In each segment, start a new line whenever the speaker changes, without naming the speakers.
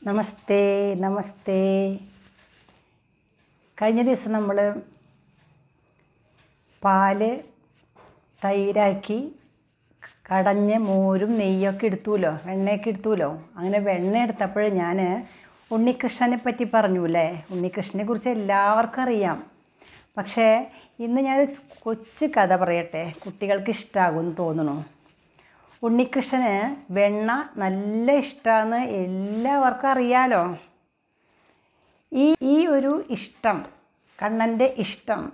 നമസ്തേ നമസ്തേ കഴിഞ്ഞ ദിവസം നമ്മൾ പാല് തൈരാക്കി കടഞ്ഞ് മോരും നെയ്യൊക്കെ എടുത്തുല്ലോ വെണ്ണയൊക്കെ എടുത്തുല്ലോ അങ്ങനെ വെണ്ണ എടുത്തപ്പോൾ ഞാൻ ഉണ്ണികൃഷ്ണനെ പറ്റി പറഞ്ഞൂല്ലേ ഉണ്ണികൃഷ്ണനെ കുറിച്ച് എല്ലാവർക്കും അറിയാം പക്ഷേ ഇന്ന് ഞാൻ കൊച്ചു കഥ പറയട്ടെ കുട്ടികൾക്ക് ഇഷ്ടമാകുമെന്ന് തോന്നുന്നു ഉണ്ണികൃഷ്ണന് വെണ്ണ നല്ല ഇഷ്ടമാണെന്ന് എല്ലാവർക്കും അറിയാലോ ഈ ഈ ഒരു ഇഷ്ടം കണ്ണൻ്റെ ഇഷ്ടം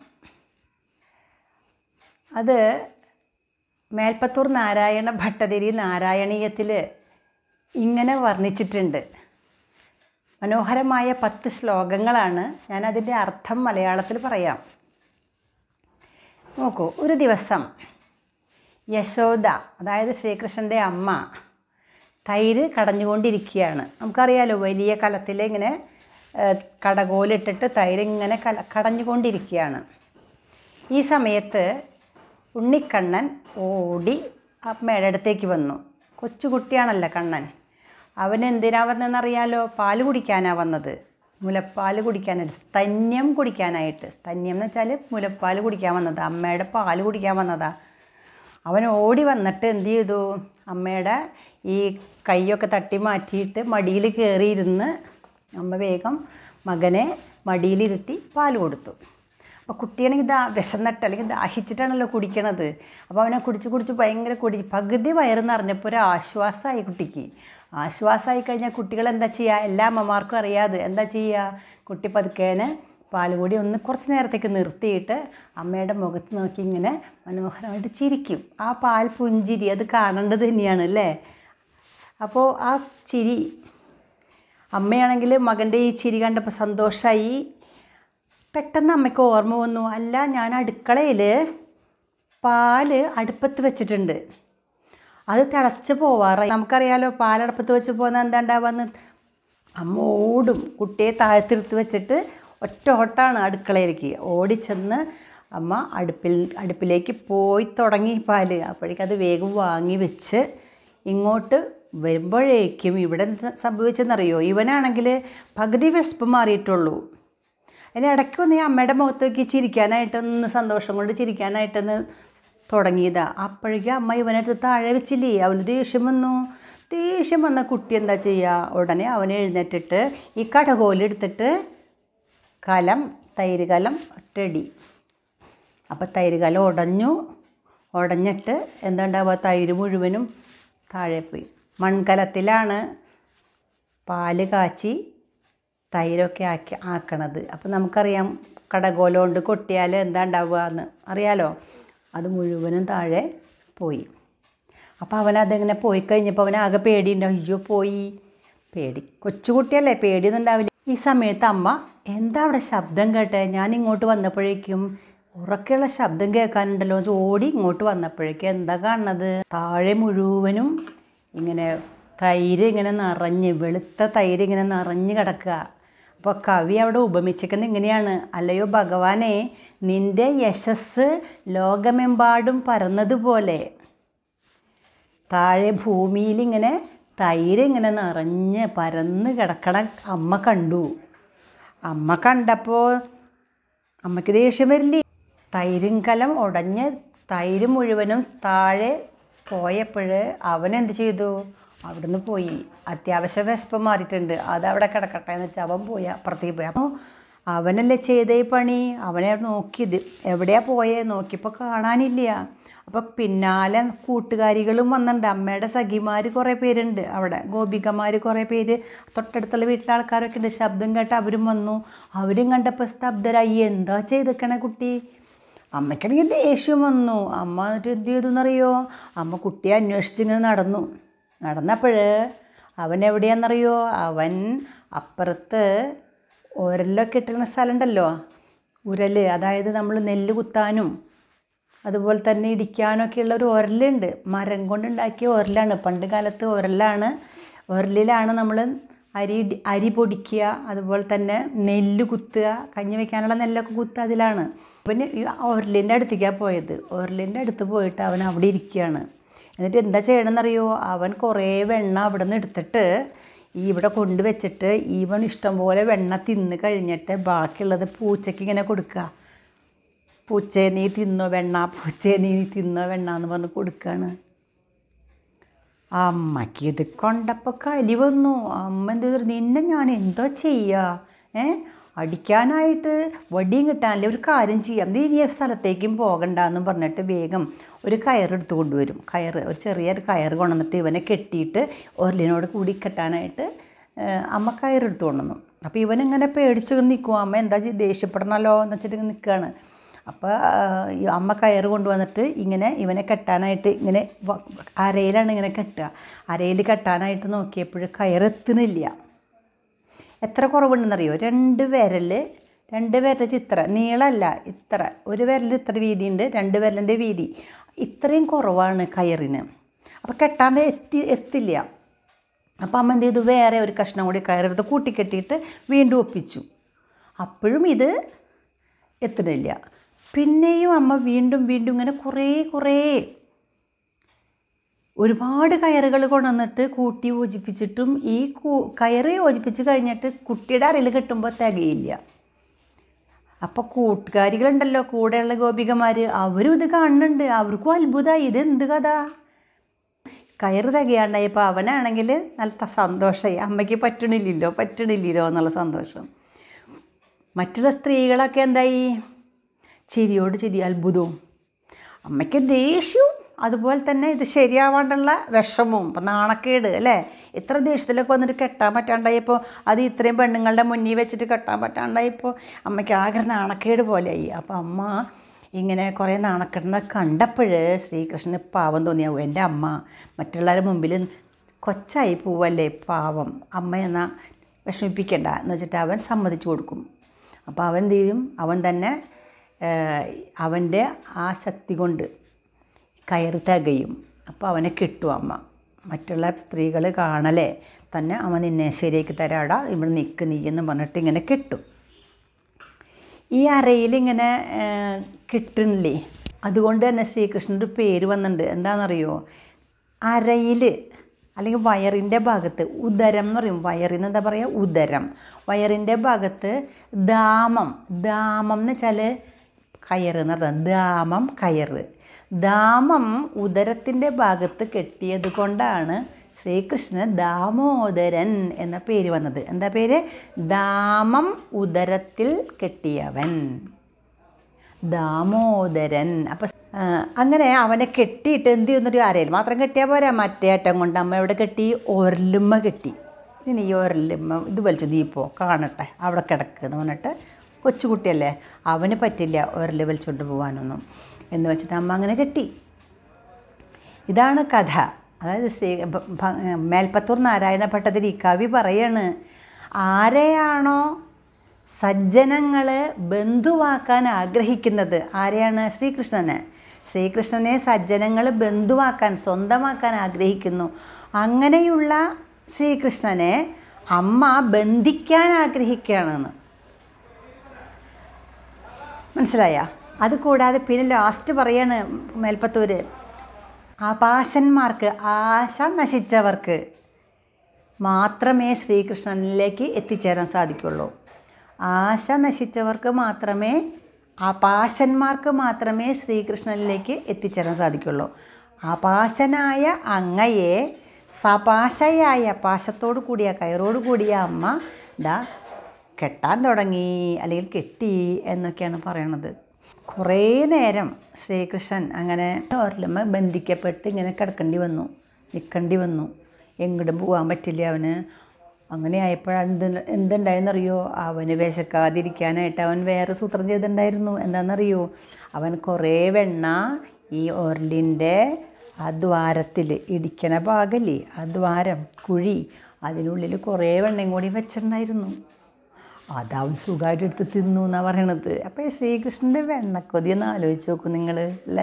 അത് മേൽപ്പത്തൂർ നാരായണ ഭട്ടതിരി നാരായണീയത്തിൽ ഇങ്ങനെ വർണ്ണിച്ചിട്ടുണ്ട് മനോഹരമായ പത്ത് ശ്ലോകങ്ങളാണ് ഞാൻ അതിൻ്റെ അർത്ഥം മലയാളത്തിൽ പറയാം നോക്കൂ ഒരു ദിവസം യശോദ അതായത് ശ്രീകൃഷ്ണൻ്റെ അമ്മ തൈര് കടഞ്ഞുകൊണ്ടിരിക്കുകയാണ് നമുക്കറിയാലോ വലിയ കലത്തിൽ ഇങ്ങനെ ഏഹ്, കടകോലിട്ടിട്ട് തൈര് ഇങ്ങനെ കല കടഞ്ഞുകൊണ്ടിരിക്കുകയാണ് ഈ സമയത്ത് ഉണ്ണിക്കണ്ണൻ ഓടി അമ്മയുടെ അടുത്തേക്ക് വന്നു കൊച്ചുകുട്ടിയാണല്ലോ കണ്ണൻ അവൻ എന്തിനാ വന്നതെന്നറിയാലോ പാല് കുടിക്കാനാണ് വന്നത് മുലപ്പാൽ കുടിക്കാനായിട്ട് സ്തന്യം കുടിക്കാനായിട്ട് സ്തന്യം എന്ന് വെച്ചാൽ മുലപ്പാൽ കുടിക്കാൻ വന്നത് അമ്മയുടെ പാല് കുടിക്കാൻ വന്നതാ അവൻ ഓടി വന്നിട്ട് എന്ത് ചെയ്തു അമ്മയുടെ ഈ കൈയൊക്കെ തട്ടി മാറ്റിയിട്ട് മടിയിൽ കയറിയിരുന്ന് അമ്മ വേഗം മകനെ മടിയിലിരുത്തി പാൽ കൊടുത്തു അപ്പോൾ കുട്ടിയാണെങ്കിൽ ദാ വിശന്നിട്ട് അല്ലെങ്കിൽ ദാഹിച്ചിട്ടാണല്ലോ കുടിക്കണത് അപ്പോൾ അവനെ കുടിച്ച് കുടിച്ച് ഭയങ്കര കുടി പകുതി വയറ് നിറഞ്ഞപ്പോൾ ഒരു ആശ്വാസമായി കുട്ടിക്ക് ആശ്വാസമായി കഴിഞ്ഞാൽ കുട്ടികൾ എന്താ ചെയ്യുക എല്ലാ അമ്മമാർക്കും അറിയാതെ എന്താ ചെയ്യുക കുട്ടി പതുക്കേനെ പാലുകൂടി ഒന്ന് കുറച്ച് നേരത്തേക്ക് നിർത്തിയിട്ട് അമ്മയുടെ മുഖത്ത് നോക്കി ഇങ്ങനെ മനോഹരമായിട്ട് ചിരിക്കും ആ പാൽ പുഞ്ചിരി അത് കാണേണ്ടത് തന്നെയാണ് അല്ലേ അപ്പോൾ ആ ചിരി അമ്മയാണെങ്കിൽ മകൻ്റെ ഈ ചിരി കണ്ടപ്പോൾ സന്തോഷമായി പെട്ടെന്ന് അമ്മയ്ക്ക് ഓർമ്മ വന്നു അല്ല ഞാൻ അടുക്കളയിൽ പാല് അടുപ്പത്ത് വെച്ചിട്ടുണ്ട് അത് തിളച്ച് പോവാറായി നമുക്കറിയാലോ പാലടപ്പത്ത് വെച്ച് പോകുന്ന എന്താ ഉണ്ടാവുക അമ്മ ഓടും കുട്ടിയെ താഴ്ത്തിരുത്ത് വെച്ചിട്ട് ഒറ്റ ഓട്ടാണ് അടുക്കളയിലേക്ക് ഓടിച്ചെന്ന് അമ്മ അടുപ്പിൽ അടുപ്പിലേക്ക് പോയി തുടങ്ങി പാല് അപ്പോഴേക്കും അത് വേഗം വാങ്ങി വെച്ച് ഇങ്ങോട്ട് വരുമ്പോഴേക്കും ഇവിടെ എന്താ സംഭവിച്ചെന്നറിയോ ഇവനാണെങ്കിൽ പകുതി വിശപ്പ് മാറിയിട്ടുള്ളൂ അതിന് ഇടയ്ക്ക് ഒന്ന് ഈ അമ്മയുടെ മുഖത്ത് നോക്കി ചിരിക്കാനായിട്ടൊന്ന് സന്തോഷം കൊണ്ട് ചിരിക്കാനായിട്ടൊന്ന് തുടങ്ങിയതാ അപ്പോഴേക്കും അമ്മ ഇവനടുത്ത് താഴെ വെച്ചില്ലേ അവന് ദേഷ്യം വന്നു ദേഷ്യം വന്ന കുട്ടി എന്താ ചെയ്യുക ഉടനെ അവൻ എഴുന്നേറ്റിട്ട് ഈ കടകോലെടുത്തിട്ട് കലം തൈര് കലം ഒറ്റടി അപ്പോൾ തൈര് കലം ഉടഞ്ഞു ഉടഞ്ഞിട്ട് എന്താ ഉണ്ടാവുക തൈര് മുഴുവനും താഴെ പോയി മൺകലത്തിലാണ് പാല് കാച്ചി തൈരൊക്കെ ആക്കി ആക്കണത് അപ്പോൾ നമുക്കറിയാം കടകോല കൊണ്ട് കൊട്ടിയാൽ എന്താ ഉണ്ടാവുക എന്ന് അറിയാലോ അത് മുഴുവനും താഴെ പോയി അപ്പോൾ അവനതിങ്ങനെ പോയി കഴിഞ്ഞപ്പോൾ അവനാകെ പേടിയുണ്ടാവും അയ്യോ പോയി പേടി കൊച്ചുകുട്ടിയല്ലേ പേടിയൊന്നും ഉണ്ടാവില്ല ഈ സമയത്ത് അമ്മ എന്താ അവിടെ ശബ്ദം കേട്ടെ ഞാൻ ഇങ്ങോട്ട് വന്നപ്പോഴേക്കും ഉറക്കെയുള്ള ശബ്ദം കേൾക്കാനുണ്ടല്ലോ എന്ന് ഓടി ഇങ്ങോട്ട് വന്നപ്പോഴേക്കും എന്താ കാണുന്നത് താഴെ മുഴുവനും ഇങ്ങനെ തൈര് ഇങ്ങനെ നിറഞ്ഞ് വെളുത്ത തൈര് ഇങ്ങനെ നിറഞ്ഞ് കിടക്കുക അപ്പോൾ കവി അവിടെ ഉപമിച്ചിരിക്കുന്നത് ഇങ്ങനെയാണ് അല്ലയോ ഭഗവാനെ നിൻ്റെ യശസ് ലോകമെമ്പാടും പരന്നതുപോലെ താഴെ ഭൂമിയിൽ ഇങ്ങനെ തൈര് ഇങ്ങനെ നിറഞ്ഞ് പരന്ന് കിടക്കണ അമ്മ കണ്ടു അമ്മ കണ്ടപ്പോൾ അമ്മയ്ക്ക് ദേഷ്യം വരില്ലേ തൈരും കലം ഉടഞ്ഞ് തൈര് മുഴുവനും താഴെ പോയപ്പോൾ അവൻ എന്ത് ചെയ്തു അവിടുന്ന് പോയി അത്യാവശ്യ വിശപ്പം മാറിയിട്ടുണ്ട് അത് അവിടെ കിടക്കട്ടെ എന്ന് വെച്ചാൽ അവൻ പോയി അപ്പുറത്തേക്ക് പോയി അപ്പോൾ അവനല്ലേ ചെയ്തേ പണി അവനെ നോക്കിയത് എവിടെയാ പോയേ നോക്കിയപ്പോൾ കാണാനില്ല അപ്പോൾ പിന്നാലെ കൂട്ടുകാരികളും വന്നിട്ടുണ്ട് അമ്മയുടെ സഖിമാർ കുറേ പേരുണ്ട് അവിടെ ഗോപികമാർ കുറേ പേര് തൊട്ടടുത്തുള്ള വീട്ടിലെ ആൾക്കാരൊക്കെ ഉണ്ട് ശബ്ദം കേട്ട് അവരും വന്നു അവരും കണ്ടപ്പോൾ സ്തബ്ധരായി എന്താ ചെയ്തേക്കണേ കുട്ടി അമ്മയ്ക്കാണെങ്കിൽ ദേഷ്യം വന്നു അമ്മ എന്നിട്ട് എന്ത് ചെയ്തു എന്നറിയോ അമ്മ കുട്ടിയെ അന്വേഷിച്ചിങ്ങനെ നടന്നു നടന്നപ്പോൾ അവൻ എവിടെയാണെന്നറിയോ അവൻ അപ്പുറത്ത് ഉരലൊക്കെ ഇട്ടിരുന്ന സ്ഥലമുണ്ടല്ലോ ഉരൽ അതായത് നമ്മൾ നെല്ല് കുത്താനും അതുപോലെ തന്നെ ഇടിക്കാനൊക്കെയുള്ള ഒരു ഉരലുണ്ട് മരം കൊണ്ടുണ്ടാക്കിയ ഉരലാണ് പണ്ട് കാലത്ത് ഉരലാണ് ഉരലിലാണ് നമ്മൾ അരി ഇടി- അരി പൊടിക്കുക അതുപോലെ തന്നെ നെല്ല് കുത്തുക കഞ്ഞി വെക്കാനുള്ള നെല്ലൊക്കെ കുത്തുക അതിലാണ് പിന്നെ ഈ ഉരലിൻ്റെ അടുത്തേക്കാണ് പോയത് ഉരലിൻ്റെ അടുത്ത് പോയിട്ട് അവൻ അവിടെ ഇരിക്കുകയാണ് എന്നിട്ട് എന്താ ചെയ്യണമെന്നറിയോ അവൻ കുറേ വെണ്ണ അവിടെ നിന്ന് എടുത്തിട്ട് ഈ ഇവിടെ കൊണ്ടുവച്ചിട്ട് ഇവൻ ഇഷ്ടംപോലെ വെണ്ണ തിന്ന് കഴിഞ്ഞിട്ട് ബാക്കിയുള്ളത് പൂച്ചയ്ക്ക് ഇങ്ങനെ കൊടുക്കുക പൂച്ചയെ നീ തിന്നോ വെണ്ണ പൂച്ചയെ നീ തിന്നോ വെണ്ണ എന്ന് പറഞ്ഞ് കൊടുക്കുകയാണ് അമ്മയ്ക്ക് ഇത് കൊണ്ടപ്പോൾ കലി വന്നു അമ്മ എന്ത് ചെയ്തു നിന്നെ ഞാൻ എന്തോ ചെയ്യുക ഏ അടിക്കാനായിട്ട് വടിയും കിട്ടാനില്ല ഒരു കാര്യം ചെയ്യാം നീ ഇനി ആ സ്ഥലത്തേക്കും പോകണ്ടെന്നും പറഞ്ഞിട്ട് വേഗം ഒരു കയറെടുത്ത് കൊണ്ടുവരും കയറ് ഒരു ചെറിയൊരു കയറ് കൊണ്ടുവന്നിട്ട് ഇവനെ കെട്ടിയിട്ട് ഒരലിനോട് കൂടി കെട്ടാനായിട്ട് ഏഹ്, അമ്മ കയറെടുത്ത് കൊണ്ടുവന്നു അപ്പോൾ ഇവനിങ്ങനെ പേടിച്ച് നിൽക്കും അമ്മ എന്താ ചെയ്യ- ദേഷ്യപ്പെടണമല്ലോ എന്ന് വെച്ചിട്ട് നിൽക്കുകയാണ് അപ്പോൾ ഈ അമ്മ കയറ് കൊണ്ടുവന്നിട്ട് ഇങ്ങനെ ഇവനെ കെട്ടാനായിട്ട് ഇങ്ങനെ വ- അരയിലാണ് ഇങ്ങനെ കെട്ടുക അരയിൽ കെട്ടാനായിട്ട് നോക്കിയപ്പോൾ കയറെത്തുന്നില്ല എത്ര കുറവുണ്ടെന്നറിയോ രണ്ട് വിരൽ രണ്ട് വിരൽ ചിത്ര നീളമല്ല ഇത്ര ഒരു വിരൽ ഇത്ര വീതിയുണ്ട് രണ്ട് വിരലിൻ്റെ വീതി ഇത്രയും കുറവാണ് കയറിന് അപ്പോൾ കെട്ടാണ്ട് എത്തി എത്തില്ല അപ്പോൾ അമ്മ എന്ത് ചെയ്തു വേറെ ഒരു കഷ്ണം കൂടി കയറെടുത്ത് കൂട്ടിക്കെട്ടിയിട്ട് വീണ്ടും ഒപ്പിച്ചു അപ്പോഴും ഇത് എത്തുന്നില്ല പിന്നെയും അമ്മ വീണ്ടും വീണ്ടും ഇങ്ങനെ കുറേ കുറേ ഒരുപാട് കയറുകൾ കൊണ്ടുവന്നിട്ട് കൂട്ടി യോജിപ്പിച്ചിട്ടും ഈ കൂ കയറ് യോജിപ്പിച്ച് കഴിഞ്ഞിട്ട് കുട്ടിയുടെ അരയിൽ കെട്ടുമ്പോൾ തികയില്ല അപ്പോൾ കൂട്ടുകാരികളുണ്ടല്ലോ കൂടെയുള്ള ഗോപികമാർ അവരും ഇത് കാണുന്നുണ്ട് അവർക്കും അത്ഭുതമായി ഇത് എന്ത് കഥ കയറ് തികയാണ്ടായപ്പോൾ അവനാണെങ്കിൽ നല്ല സന്തോഷമായി അമ്മയ്ക്ക് പറ്റണില്ലല്ലോ പറ്റണില്ലല്ലോ എന്നുള്ള സന്തോഷം മറ്റുള്ള സ്ത്രീകളൊക്കെ എന്തായി ചിരിയോട് ചിരി അത്ഭുതവും അമ്മയ്ക്ക് ദേഷ്യവും അതുപോലെ തന്നെ ഇത് ശരിയാവാണ്ടുള്ള വിഷമവും ഇപ്പം നാണക്കേട് അല്ലേ ഇത്ര ദേഷ്യത്തിലൊക്കെ വന്നിട്ട് കെട്ടാൻ പറ്റാണ്ടായപ്പോൾ അത് ഇത്രയും പെണ്ണുങ്ങളുടെ മുന്നിൽ വെച്ചിട്ട് കെട്ടാൻ പറ്റാണ്ടായപ്പോൾ അമ്മയ്ക്ക് ആകെ നാണക്കേട് പോലെയായി അപ്പോൾ അമ്മ ഇങ്ങനെ കുറേ നാണക്കെടുന്ന കണ്ടപ്പോൾ ശ്രീകൃഷ്ണന് പാവം തോന്നിയാവും എൻ്റെ അമ്മ മറ്റുള്ളവരുടെ മുമ്പിൽ കൊച്ചായി പോവല്ലേ പാവം അമ്മ എന്നാ വിഷമിപ്പിക്കണ്ട എന്ന് വെച്ചിട്ട് അവൻ സമ്മതിച്ചു കൊടുക്കും അപ്പോൾ അവൻ എന്ത് ചെയ്യും അവൻ തന്നെ ഏഹ്, അവൻ്റെ ആ ശക്തി കൊണ്ട് കയറ് തികയും അപ്പോൾ അവനെ കിട്ടും അമ്മ മറ്റുള്ള സ്ത്രീകൾ കാണലേ തന്നെ അവൻ നിന്നെ ശരിയാക്കി തരാടാ ഇവിടെ നിൽക്ക് നീ എന്ന് പറഞ്ഞിട്ട് ഇങ്ങനെ കെട്ടും ഈ അരയിൽ ഇങ്ങനെ കിട്ടണില്ലേ അതുകൊണ്ട് തന്നെ ശ്രീകൃഷ്ണൻ്റെ ഒരു പേര് വന്നിട്ടുണ്ട് എന്താണെന്നറിയോ അരയിൽ അല്ലെങ്കിൽ വയറിൻ്റെ ഭാഗത്ത് ഉദരം എന്ന് പറയും വയറിന് എന്താ പറയുക ഉദരം വയറിൻ്റെ ഭാഗത്ത് ദാമം ദാമം എന്ന് വെച്ചാൽ കയറ് എന്ന് പറഞ്ഞാൽ ദാമം കയറ് ദാമം ഉദരത്തിൻ്റെ ഭാഗത്ത് കെട്ടിയത് കൊണ്ടാണ് ശ്രീകൃഷ്ണൻ ദാമോദരൻ എന്ന പേര് വന്നത് എന്താ പേര് ദാമം ഉദരത്തിൽ കെട്ടിയവൻ ദാമോദരൻ അപ്പം അങ്ങനെ അവനെ കെട്ടിയിട്ട് എന്ത് ചെയ്യുന്നൊരു അരയിൽ മാത്രം കെട്ടിയാൽ പോരാ മറ്റേ അറ്റം കൊണ്ട് അമ്മ എവിടെ കെട്ടി ഒരലുമ്മ കെട്ടി ഇനി ഈ ഒരലുമ്മ ഇത് വലിച്ചു നീ പോ കാണട്ടെ അവിടെ കിടക്ക് എന്ന് പറഞ്ഞിട്ട് കൊച്ചുകുട്ടിയല്ലേ അവന് പറ്റില്ല ഒരല് വലിച്ചുകൊണ്ട് പോകാനൊന്നും എന്ന് വെച്ചിട്ട് അമ്മ അങ്ങനെ കെട്ടി ഇതാണ് കഥ അതായത് ശ്രീ ഭ- ഭ- മേൽപ്പത്തൂർ നാരായണ ഭട്ടതിരി ഈ കവി പറയാണ് ആരെയാണോ സജ്ജനങ്ങൾ ബന്ധുവാക്കാൻ ആഗ്രഹിക്കുന്നത് ആരെയാണ് ശ്രീകൃഷ്ണനെ ശ്രീകൃഷ്ണനെ സജ്ജനങ്ങൾ ബന്ധുവാക്കാൻ സ്വന്തമാക്കാൻ ആഗ്രഹിക്കുന്നു അങ്ങനെയുള്ള ശ്രീകൃഷ്ണനെ അമ്മ ബന്ധിക്കാൻ ആഗ്രഹിക്കുകയാണെന്ന് മനസ്സിലായ അത് കൂടാതെ പിന്നെ ലാസ്റ്റ് പറയാണ് മേൽപ്പത്തൂര് ആപാശന്മാർക്ക് ആശ നശിച്ചവർക്ക് മാത്രമേ ശ്രീകൃഷ്ണനിലേക്ക് എത്തിച്ചേരാൻ സാധിക്കുള്ളൂ ആശ നശിച്ചവർക്ക് മാത്രമേ ആപാശന്മാർക്ക് മാത്രമേ ശ്രീകൃഷ്ണനിലേക്ക് എത്തിച്ചേരാൻ സാധിക്കുള്ളൂ ആപാശനായ അങ്ങയെ സപാശയായ പാശത്തോടു കൂടിയ കയറോട് കൂടിയ അമ്മ ദാ കെട്ടാൻ തുടങ്ങി അല്ലെങ്കിൽ കെട്ടി എന്നൊക്കെയാണ് പറയണത് കുറേ നേരം ശ്രീകൃഷ്ണൻ അങ്ങനെ ഒരലുമ്മ ബന്ധിക്കപ്പെട്ട് ഇങ്ങനെ കിടക്കേണ്ടി വന്നു നിൽക്കേണ്ടി വന്നു എങ്ങോട്ടും പോകാൻ പറ്റില്ല അവന് അങ്ങനെ ആയപ്പോഴാണ് എന്ത് എന്തുണ്ടായെന്നറിയോ അവന് വിശക്കാതിരിക്കാനായിട്ട് അവൻ വേറെ സൂത്രം ചെയ്തിട്ടുണ്ടായിരുന്നു എന്താണെന്നറിയോ അവൻ കുറേ വെണ്ണ ഈ ഒരലിൻ്റെ ആ ദ്വാരത്തിൽ ഇടിക്കണ ഭാഗല്ലേ ആ ദ്വാരം കുഴി അതിനുള്ളിൽ കുറേ വെണ്ണയും കൂടി വെച്ചിട്ടുണ്ടായിരുന്നു അതവൻ സുഖമായിട്ട് എടുത്ത് തിന്നു എന്നാണ് പറയണത് അപ്പോൾ ഈ ശ്രീകൃഷ്ണൻ്റെ വെണ്ണക്കൊതി ഒന്ന് ആലോചിച്ച് നോക്കും നിങ്ങൾ അല്ലേ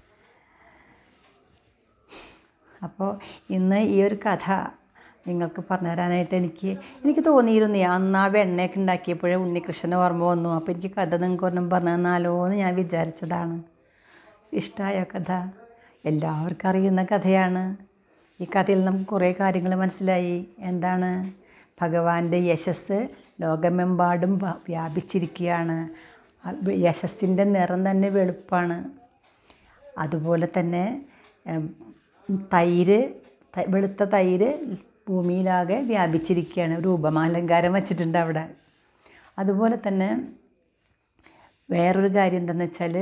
അപ്പോൾ ഇന്ന് ഈ ഒരു കഥ നിങ്ങൾക്ക് പറഞ്ഞു തരാനായിട്ട് എനിക്ക് എനിക്ക് തോന്നിയിരുന്നു അന്ന് ആ വെണ്ണയൊക്കെ ഉണ്ടാക്കിയപ്പോഴേ ഉണ്ണികൃഷ്ണന് ഓർമ്മ വന്നു അപ്പോൾ എനിക്ക് കഥ നിങ്ങൾക്ക് ഒരെണ്ണം പറഞ്ഞു തന്നാലോ എന്ന് ഞാൻ വിചാരിച്ചതാണ് ഇഷ്ടമായ കഥ എല്ലാവർക്കും അറിയുന്ന കഥയാണ് ഈ കഥയിൽ നമുക്ക് കുറേ കാര്യങ്ങൾ മനസ്സിലായി എന്താണ് ഭഗവാന്റെ യശസ് ലോകമെമ്പാടും വ- വ്യാപിച്ചിരിക്കുകയാണ് ആ യശസ്സിൻ്റെ നിറം തന്നെ വെളുപ്പാണ് അതുപോലെ തന്നെ ഉം, തൈര് ത- വെളുത്ത തൈര് ഭൂമിയിലാകെ വ്യാപിച്ചിരിക്കുകയാണ് ഒരു ഉപമാലങ്കാരം വച്ചിട്ടുണ്ട് അവിടെ അതുപോലെ തന്നെ വേറൊരു കാര്യം എന്താണെന്ന് വെച്ചാൽ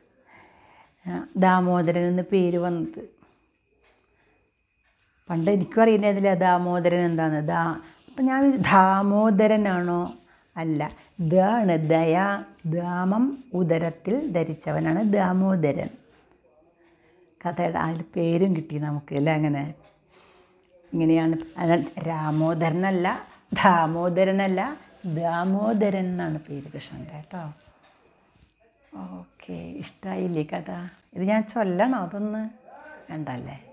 ദാമോദരൻ എന്ന് പേര് വന്നത് പണ്ട് എനിക്കും അറിയുന്നതില്ല ദാമോദരൻ എന്താണ് ദാ അപ്പം ഞാൻ വിചാരിച്ചു, ദാമോദരനാണോ അല്ല ദാണ് ദയാ ദാമം ഉദരത്തിൽ ധരിച്ചവനാണ് ദാമോദരൻ കഥയുടെ അതിൽ പേരും കിട്ടി നമുക്ക് അല്ലേ അങ്ങനെ ഇങ്ങനെയാണ് അല്ല, രാമോദരനല്ല ദാമോദരനല്ല ദാമോദരൻ എന്നാണ് പേര് കൃഷ്ണൻ്റെ കേട്ടോ ഓക്കെ ഇഷ്ടമായില്ലേ കഥ ഇത് ഞാൻ ചൊല്ലണോ അതൊന്ന് വേണ്ടല്ലേ